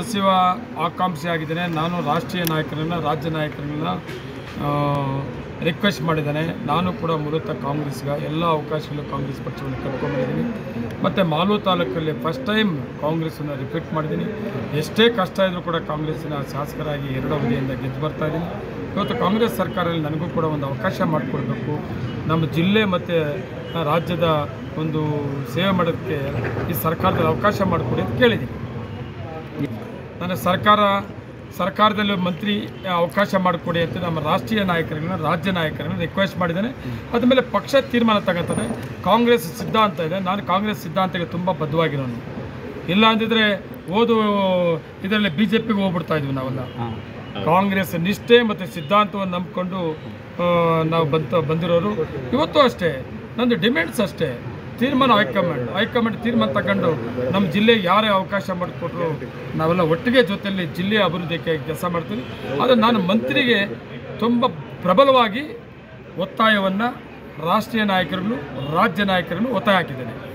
ಸದಸ್ಯ ಆಕಾಂಕ್ಷಿ ಆಗಿದ್ದೇನೆ ನಾನು ರಾಷ್ಟ್ರೀಯ ನಾಯಕರನ್ನ ರಾಜ್ಯ ನಾಯಕರನ್ನ ರಿಕ್ವೆಸ್ಟ್ ಮಾಡಿದ್ದೇನೆ ನಾನು ಕೂಡ ಮೂಲತಃ ಕಾಂಗ್ರೆಸ್ಗ ಎಲ್ಲ ಅವಕಾಶಗಳು ಕಾಂಗ್ರೆಸ್ ಪಕ್ಷವನ್ನು ಕರ್ಕೊಂಡ್ಬಂದಿದ್ದೀನಿ ಮತ್ತು ಮಾಲೂರು ತಾಲೂಕಲ್ಲಿ ಫಸ್ಟ್ ಟೈಮ್ ಕಾಂಗ್ರೆಸ್ಸನ್ನು ರಿಪೀಟ್ ಮಾಡಿದ್ದೀನಿ ಎಷ್ಟೇ ಕಷ್ಟ ಇದ್ದರೂ ಕೂಡ ಕಾಂಗ್ರೆಸ್ಸಿನ ಶಾಸಕರಾಗಿ ಎರಡು ಅವಧಿಯಿಂದ ಗೆದ್ದು ಬರ್ತಾ ಇದ್ದೀನಿ ಇವತ್ತು ಕಾಂಗ್ರೆಸ್ ಸರ್ಕಾರದಲ್ಲಿ ನನಗೂ ಕೂಡ ಒಂದು ಅವಕಾಶ ಮಾಡಿಕೊಡ್ಬೇಕು ನಮ್ಮ ಜಿಲ್ಲೆ ಮತ್ತು ರಾಜ್ಯದ ಒಂದು ಸೇವೆ ಮಾಡೋದಕ್ಕೆ ಈ ಸರ್ಕಾರದಲ್ಲಿ ಅವಕಾಶ ಮಾಡಿಕೊಡಿ ಅಂತ ಕೇಳಿದ್ದೀನಿ ನನ್ನ ಸರ್ಕಾರ ಸರ್ಕಾರದಲ್ಲಿ ಮಂತ್ರಿ ಅವಕಾಶ ಮಾಡಿಕೊಡಿ ಅಂತ ನಮ್ಮ ರಾಷ್ಟ್ರೀಯ ನಾಯಕರನ್ನ ರಾಜ್ಯ ನಾಯಕರನ್ನ ರಿಕ್ವೆಸ್ಟ್ ಮಾಡಿದ್ದೇನೆ ಅದಾದಮೇಲೆ ಪಕ್ಷ ತೀರ್ಮಾನ ತಗೋತದೆ ಕಾಂಗ್ರೆಸ್ ಸಿದ್ಧಾಂತ ಇದೆ ನಾನು ಕಾಂಗ್ರೆಸ್ ಸಿದ್ಧಾಂತಕ್ಕೆ ತುಂಬ ಬದ್ಧವಾಗಿರೋನು ಇಲ್ಲ ಅಂದಿದ್ರೆ ಓದು ಇದರಲ್ಲಿ ಬಿ ಜೆ ಪಿಗೆ ಹೋಗ್ಬಿಡ್ತಾ ಇದ್ವಿ ನಾವೆಲ್ಲ ಕಾಂಗ್ರೆಸ್ ನಿಷ್ಠೆ ಮತ್ತು ಸಿದ್ಧಾಂತವನ್ನು ನಂಬಿಕೊಂಡು ಆ, ನಾವು ಬಂತ ಬಂದಿರೋರು ಇವತ್ತು ಅಷ್ಟೇ ನಂದು ಡಿಮ್ಯಾಂಡ್ಸ್ ಅಷ್ಟೇ ತೀರ್ಮಾನ ಹೈಕಮಾಂಡ್ ಹೈಕಮಾಂಡ್ ತೀರ್ಮಾನ ತಗೊಂಡು ನಮ್ಮ ಜಿಲ್ಲೆಗೆ ಯಾರೇ ಅವಕಾಶ ಮಾಡಿಕೊಟ್ರು ನಾವೆಲ್ಲ ಒಟ್ಟಿಗೆ ಜೊತೆಯಲ್ಲಿ ಜಿಲ್ಲೆಯ ಅಭಿವೃದ್ಧಿಗೆ ಕೆಲಸ ಮಾಡ್ತೀವಿ ಆದರೆ ನಾನು ಮಂತ್ರಿಗೆ ತುಂಬ ಪ್ರಬಲವಾಗಿ ಒತ್ತಾಯವನ್ನು ರಾಷ್ಟ್ರೀಯ ನಾಯಕರನ್ನು ರಾಜ್ಯ ನಾಯಕರನ್ನು ಒತ್ತಾಯ ಹಾಕಿದ್ದೇನೆ